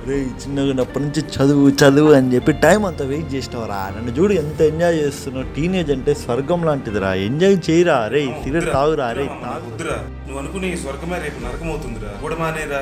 రే చిన్నగా ఉన్నప్పటి నుంచి చదువు చదువు అని చెప్పి టైం అంతా వెయిట్ చేసినవరా నన్ను చూడు ఎంత ఎంజాయ్ చేస్తున్నావు టీనేజ్ అంటే స్వర్గం లాంటిదిరా ఎంజాయ్ చేయరా రే సిగరెట్ తాగురా రే నాకు వద్దురా నువ్వు అనుకునే ఈ స్వర్గమే రేపు నరకమవుతుందిరా కూడా మానేరా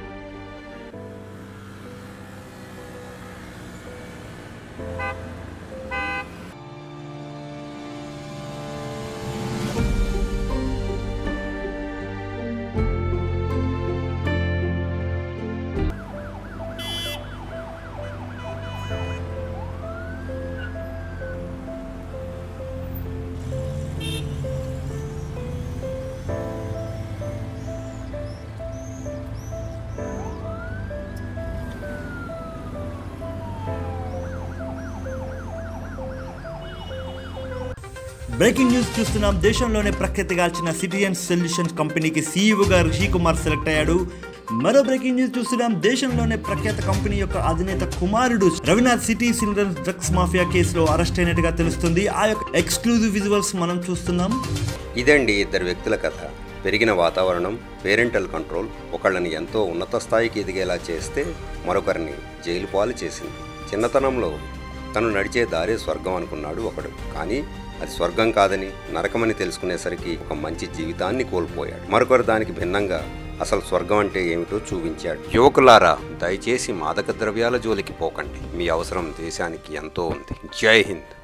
బ్రేకింగ్ న్యూస్ చూస్తున్నాం దేశంలోనే ప్రఖ్యాతిగాల్చిన సిటిజన్ సొల్యూషన్స్ కంపెనీకి సీఈఓగా రిషి కుమార్ సెలెక్ట్ అయ్యాడు మరో బ్రేకింగ్ న్యూస్ చూస్తున్నాం దేశంలోనే ప్రఖ్యాత కంపెనీ యొక్క అధినేత కుమారుడు Ravinath city children's drugs mafia కేసులో అరెస్ట్ అయినట్టుగా తెలుస్తుంది ఆ యొక్క ఎక్స్క్లూజివ్ విజువల్స్ మనం చూస్తున్నాం ఇదండి ఇద్దరు వ్యక్తుల కథ పెరిగిన వాతావరణం పేరెంటల్ కంట్రోల్ ఒకళ్ళని ఎంతో ఉన్నత స్థాయికి ఎదిగేలా చేస్తే మరొకరిని జైలు పాలు చేసింది చిన్నతనంలో తను నడిచే దారే స్వర్గం అనుకున్నాడు ఒకడు కానీ అది స్వర్గం కాదని నరకమని తెలుసుకునేసరికి ఒక మంచి జీవితాన్ని కోల్పోయాడు మరొకరు దానికి భిన్నంగా అసలు స్వర్గం అంటే ఏమిటో చూపించాడు యువకులారా దయచేసి మాదక ద్రవ్యాల జోలికి పోకండి మీ అవసరం దేశానికి ఎంతో ఉంది జై హింద్